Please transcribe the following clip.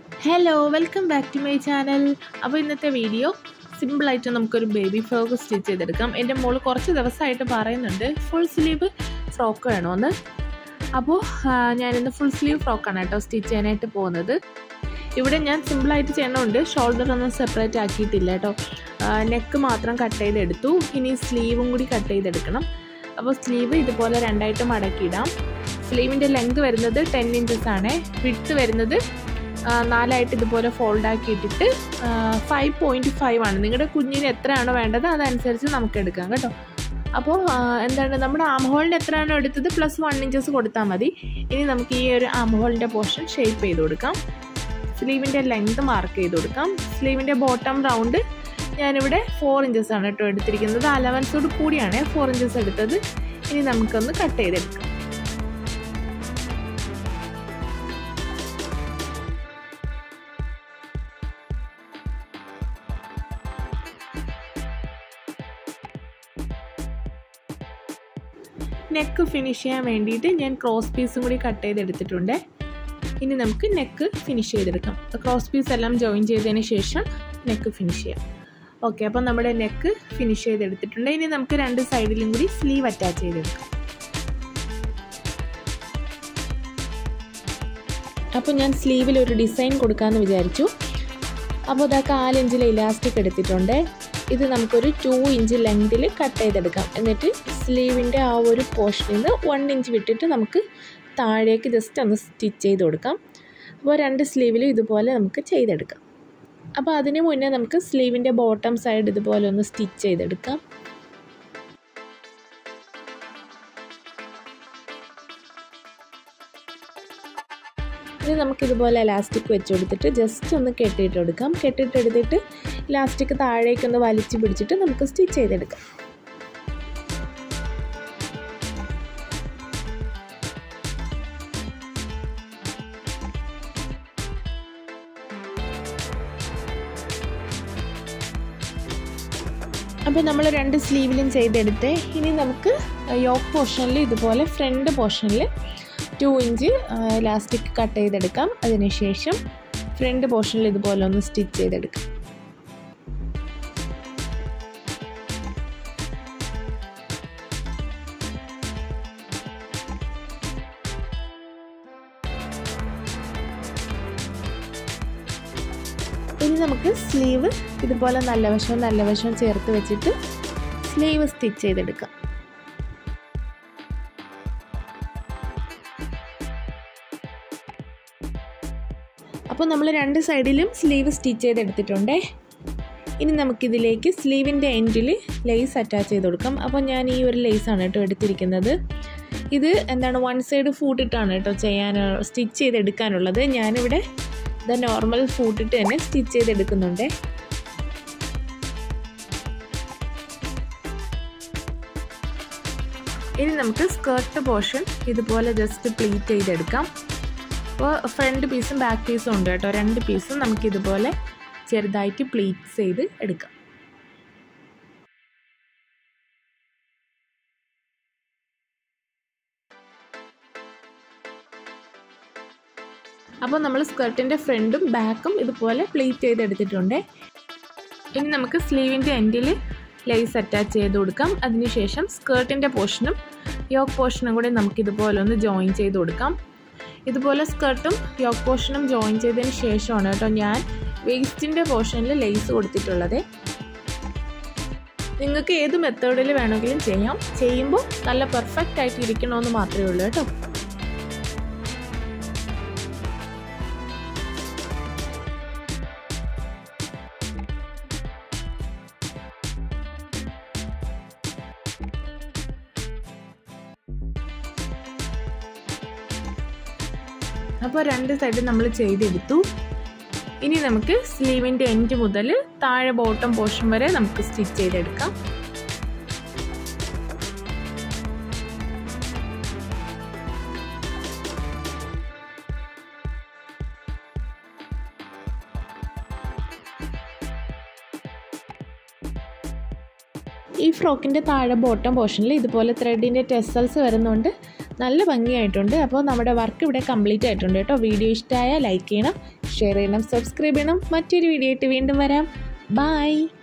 hello welcome back to my channel അപ്പോൾ ഇന്നത്തെ video സിമ്പിളായിട്ട് നമുക്കൊരു ബേബി ഫ്രോക്ക് സ്റ്റിച്ച് ചെയ്തെടുക്കാം എൻ്റെ മോള് കുറച്ച് ദിവസമായിട്ട് പറയുന്നുണ്ട് ഫുൾ സ്ലീവ് ഫ്രോക്ക് വേണമെന്ന് അപ്പോൾ ഞാനിന്ന് ഫുൾ സ്ലീവ് ഫ്രോക്കാണ് കേട്ടോ സ്റ്റിച്ച് ചെയ്യാനായിട്ട് പോകുന്നത് ഇവിടെ ഞാൻ സിമ്പിളായിട്ട് ചെയ്യണമുണ്ട് ഷോൾഡർ ഒന്നും സെപ്പറേറ്റ് ആക്കിയിട്ടില്ല കേട്ടോ നെക്ക് മാത്രം കട്ട് ചെയ്തെടുത്തു ഇനി സ്ലീവും കൂടി കട്ട് ചെയ്തെടുക്കണം അപ്പോൾ സ്ലീവ് ഇതുപോലെ രണ്ടായിട്ട് മടക്കിയിടാം സ്ലീവിൻ്റെ ലെങ്ത് വരുന്നത് ടെൻ ഇഞ്ചസ് ആണ് വിഡ്ത്ത് വരുന്നത് നാലായിട്ട് ഇതുപോലെ ഫോൾഡ് ആക്കി ഇട്ടിട്ട് ഫൈവ് പോയിൻറ്റ് ഫൈവ് ആണ് നിങ്ങളുടെ കുഞ്ഞിന് എത്രയാണോ വേണ്ടത് അതനുസരിച്ച് നമുക്ക് എടുക്കാം കേട്ടോ അപ്പോൾ എന്താണ് നമ്മുടെ ആം ഹോളിൻ്റെ എത്രയാണോ എടുത്തത് പ്ലസ് വൺ ഇഞ്ചസ് കൊടുത്താൽ മതി ഇനി നമുക്ക് ഈ ഒരു ആം ഹോളിൻ്റെ പോർഷൻ ഷേപ്പ് ചെയ്ത് കൊടുക്കാം സ്ലീവിൻ്റെ ലെങ്ത് മാർക്ക് ചെയ്ത് കൊടുക്കാം സ്ലീവിൻ്റെ ബോട്ടം റൗണ്ട് ഞാനിവിടെ ഫോർ ഇഞ്ചസ് ആണ് കേട്ടോ എടുത്തിരിക്കുന്നത് അലവൻസോട് കൂടിയാണ് ഫോർ ഇഞ്ചസ് എടുത്തത് ഇനി നമുക്കൊന്ന് കട്ട് ചെയ്തെടുക്കാം നെക്ക് ഫിനിഷ് ചെയ്യാൻ വേണ്ടിയിട്ട് ഞാൻ ക്രോസ് പീസും കൂടി കട്ട് ചെയ്തെടുത്തിട്ടുണ്ട് ഇനി നമുക്ക് നെക്ക് ഫിനിഷ് ചെയ്തെടുക്കാം ക്രോസ് പീസ് എല്ലാം ജോയിൻ ചെയ്തതിന് ശേഷം നെക്ക് ഫിനിഷ് ചെയ്യാം ഓക്കെ അപ്പോൾ നമ്മുടെ നെക്ക് ഫിനിഷ് ചെയ്തെടുത്തിട്ടുണ്ട് ഇനി നമുക്ക് രണ്ട് സൈഡിലും കൂടി സ്ലീവ് അറ്റാച്ച് ചെയ്തെടുക്കാം അപ്പോൾ ഞാൻ സ്ലീവിൽ ഒരു ഡിസൈൻ കൊടുക്കാമെന്ന് വിചാരിച്ചു അപ്പോൾ അതാ കാലിഞ്ചിലെ ഇലാസ്റ്റിക് എടുത്തിട്ടുണ്ട് ഇത് നമുക്കൊരു ടു ഇഞ്ച് ലെങ്തിൽ കട്ട് ചെയ്തെടുക്കാം എന്നിട്ട് സ്ലീവിൻ്റെ ആ ഒരു പോർഷനിൽ നിന്ന് വൺ ഇഞ്ച് വിട്ടിട്ട് നമുക്ക് താഴേക്ക് ജസ്റ്റ് ഒന്ന് സ്റ്റിച്ച് ചെയ്ത് കൊടുക്കാം അപ്പോൾ രണ്ട് സ്ലീവിലും ഇതുപോലെ നമുക്ക് ചെയ്തെടുക്കാം അപ്പോൾ അതിന് മുന്നേ നമുക്ക് സ്ലീവിൻ്റെ ബോട്ടം സൈഡ് ഇതുപോലെ ഒന്ന് സ്റ്റിച്ച് ചെയ്തെടുക്കാം ഇനി നമുക്കിതുപോലെ എലാസ്റ്റിക് വെച്ച് കൊടുത്തിട്ട് ജസ്റ്റ് ഒന്ന് കെട്ടിയിട്ട് കൊടുക്കാം കെട്ടിട്ടെടുത്തിട്ട് ഇലാസ്റ്റിക് താഴേക്കൊന്ന് വലിച്ചു പിടിച്ചിട്ട് നമുക്ക് സ്റ്റിച്ച് ചെയ്തെടുക്കാം അപ്പോൾ നമ്മൾ രണ്ട് സ്ലീവിലും ചെയ്തെടുത്ത് ഇനി നമുക്ക് യോക്ക് പോർഷനിൽ ഇതുപോലെ ഫ്രണ്ട് പോർഷനിൽ ടു ഇഞ്ച് ഇലാസ്റ്റിക് കട്ട് ചെയ്തെടുക്കാം അതിനുശേഷം ഫ്രണ്ട് പോർഷനിൽ ഇതുപോലെ ഒന്ന് സ്റ്റിച്ച് ചെയ്തെടുക്കാം ഇനി നമുക്ക് സ്ലീവ് ഇതുപോലെ നല്ല വശവും നല്ല വശവും ചേർത്ത് വെച്ചിട്ട് സ്ലീവ് സ്റ്റിച്ച് ചെയ്തെടുക്കാം അപ്പോൾ നമ്മൾ രണ്ട് സൈഡിലും സ്ലീവ് സ്റ്റിച്ച് ചെയ്തെടുത്തിട്ടുണ്ടേ ഇനി നമുക്കിതിലേക്ക് സ്ലീവിൻ്റെ എൻഡിൽ ലേസ് അറ്റാച്ച് ചെയ്ത് കൊടുക്കാം അപ്പോൾ ഞാൻ ഈ ഒരു ലേസാണ് കേട്ടോ എടുത്തിരിക്കുന്നത് ഇത് എന്താണ് വൺ സൈഡ് ഫൂട്ടിട്ടാണ് കേട്ടോ ചെയ്യാൻ സ്റ്റിച്ച് ചെയ്തെടുക്കാനുള്ളത് ഞാനിവിടെ ഇത് നോർമൽ ഫൂട്ടിട്ട് തന്നെ സ്റ്റിച്ച് ചെയ്തെടുക്കുന്നുണ്ട് ഇനി നമുക്ക് സ്കേർട്ട് പോർഷൻ ഇതുപോലെ ജസ്റ്റ് പ്ലീറ്റ് ചെയ്തെടുക്കാം അപ്പോൾ ഫ്രണ്ട് പീസും ബാക്ക് പീസും ഉണ്ട് കേട്ടോ രണ്ട് പീസും നമുക്ക് ഇതുപോലെ ചെറുതായിട്ട് പ്ലീറ്റ് ചെയ്ത് എടുക്കാം അപ്പോൾ നമ്മൾ സ്കർട്ടിൻ്റെ ഫ്രണ്ടും ബാക്കും ഇതുപോലെ പ്ലീറ്റ് ചെയ്തെടുത്തിട്ടുണ്ട് ഇനി നമുക്ക് സ്ലീവിൻ്റെ എൻഡിൽ ലേസ് അറ്റാച്ച് ചെയ്ത് കൊടുക്കാം അതിനുശേഷം സ്കേർട്ടിൻ്റെ പോർഷനും യോക്ക് പോർഷനും കൂടി നമുക്ക് ഇതുപോലെ ഒന്ന് ജോയിൻ ചെയ്ത് കൊടുക്കാം ഇതുപോലെ സ്കർട്ടും യോക്ക് പോർഷനും ജോയിൻ ചെയ്തതിന് ശേഷമാണ് കേട്ടോ ഞാൻ വേസ്റ്റിൻ്റെ പോർഷനിൽ ലേസ് കൊടുത്തിട്ടുള്ളത് നിങ്ങൾക്ക് ഏത് മെത്തേഡിൽ വേണമെങ്കിലും ചെയ്യാം ചെയ്യുമ്പോൾ നല്ല പെർഫെക്റ്റ് ആയിട്ട് ഇരിക്കണമെന്ന് മാത്രമേ ഉള്ളൂ കേട്ടോ അപ്പോൾ രണ്ട് സൈഡ് നമ്മൾ ചെയ്തെടുത്തു ഇനി നമുക്ക് സ്ലീവിൻ്റെ എൻഡ് മുതൽ താഴെ ബോട്ടം പോർഷൻ വരെ നമുക്ക് സ്റ്റിച്ച് ചെയ്തെടുക്കാം ഈ ഫ്രോക്കിൻ്റെ താഴെ ബോട്ടം പോർഷനിൽ ഇതുപോലെ ത്രെഡിൻ്റെ ടെസൽസ് വരുന്നുണ്ട് നല്ല ഭംഗിയായിട്ടുണ്ട് അപ്പോൾ നമ്മുടെ വർക്ക് ഇവിടെ കംപ്ലീറ്റ് ആയിട്ടുണ്ട് കേട്ടോ വീഡിയോ ഇഷ്ടമായാൽ ലൈക്ക് ചെയ്യണം ഷെയർ ചെയ്യണം സബ്സ്ക്രൈബ് ചെയ്യണം മറ്റൊരു വീഡിയോ ആയിട്ട് വീണ്ടും വരാം ബായ്